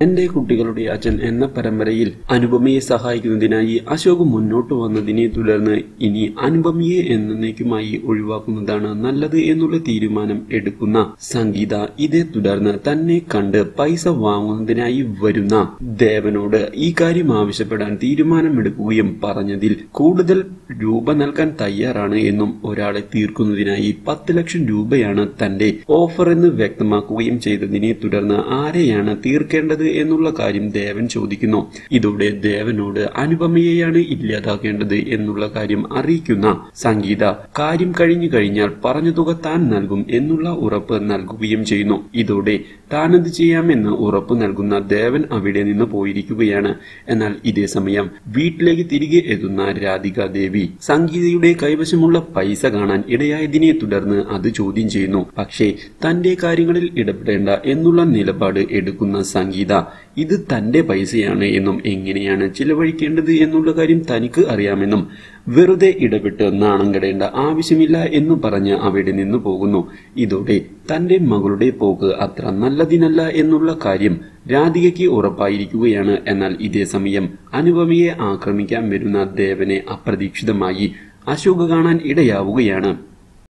എന്റെ കുട്ടികളുടെ അച്ഛൻ എന്ന പരമ്പരയിൽ അനുപമയെ സഹായിക്കുന്നതിനായി അശോക് മുന്നോട്ട് വന്നതിനെ തുടർന്ന് ഇനി അനുപമയെ എന്നേക്കുമായി ഒഴിവാക്കുന്നതാണ് നല്ലത് എന്നുള്ള തീരുമാനം എടുക്കുന്ന സംഗീത ഇതേ തുടർന്ന് തന്നെ കണ്ട് പൈസ വാങ്ങുന്നതിനായി വരുന്ന ദേവനോട് ഈ കാര്യം ആവശ്യപ്പെടാൻ തീരുമാനമെടുക്കുകയും പറഞ്ഞതിൽ കൂടുതൽ രൂപ നൽകാൻ തയ്യാറാണ് എന്നും ഒരാളെ തീർക്കുന്നതിനായി പത്ത് ലക്ഷം രൂപയാണ് തന്റെ ഓഫർ എന്ന് വ്യക്തമാക്കുകയും ചെയ്തതിനെ തുടർന്ന് ആരെയാണ് തീർക്കേണ്ടത് എന്നുള്ള കാര്യം ദേവൻ ചോദിക്കുന്നു ഇതോടെ ദേവനോട് അനുപമയെയാണ് ഇല്ലാതാക്കേണ്ടത് എന്നുള്ള കാര്യം അറിയിക്കുന്ന സംഗീത കാര്യം കഴിഞ്ഞു കഴിഞ്ഞാൽ പറഞ്ഞ തുക താൻ നൽകും എന്നുള്ള ഉറപ്പ് നൽകുകയും ചെയ്യുന്നു ഇതോടെ താനത് ചെയ്യാമെന്ന് ഉറപ്പ് നൽകുന്ന ദേവൻ അവിടെ നിന്ന് പോയിരിക്കുകയാണ് എന്നാൽ ഇതേ സമയം വീട്ടിലേക്ക് തിരികെ എത്തുന്ന രാധിക ദേവി സംഗീതയുടെ കൈവശമുള്ള പൈസ കാണാൻ ഇടയായതിനെ തുടർന്ന് അത് ചോദ്യം ചെയ്യുന്നു പക്ഷേ തന്റെ കാര്യങ്ങളിൽ ഇടപെടേണ്ട എന്നുള്ള നിലപാട് എടുക്കുന്ന സംഗീത ഇത് തന്റെ പൈസയാണ് എന്നും എങ്ങനെയാണ് ചിലവഴിക്കേണ്ടത് എന്നുള്ള കാര്യം തനിക്ക് അറിയാമെന്നും വെറുതെ ഇടപെട്ട് നാണം കെടേണ്ട ആവശ്യമില്ല എന്ന് പറഞ്ഞ് അവിടെ നിന്ന് പോകുന്നു ഇതോടെ തന്റെ മകളുടെ പോക്ക് അത്ര നല്ലതിനല്ല എന്നുള്ള കാര്യം രാധികയ്ക്ക് ഉറപ്പായിരിക്കുകയാണ് എന്നാൽ ഇതേ സമയം അനുപമയെ ആക്രമിക്കാൻ വരുന്ന ദേവനെ അപ്രതീക്ഷിതമായി അശോക് കാണാൻ ഇടയാവുകയാണ്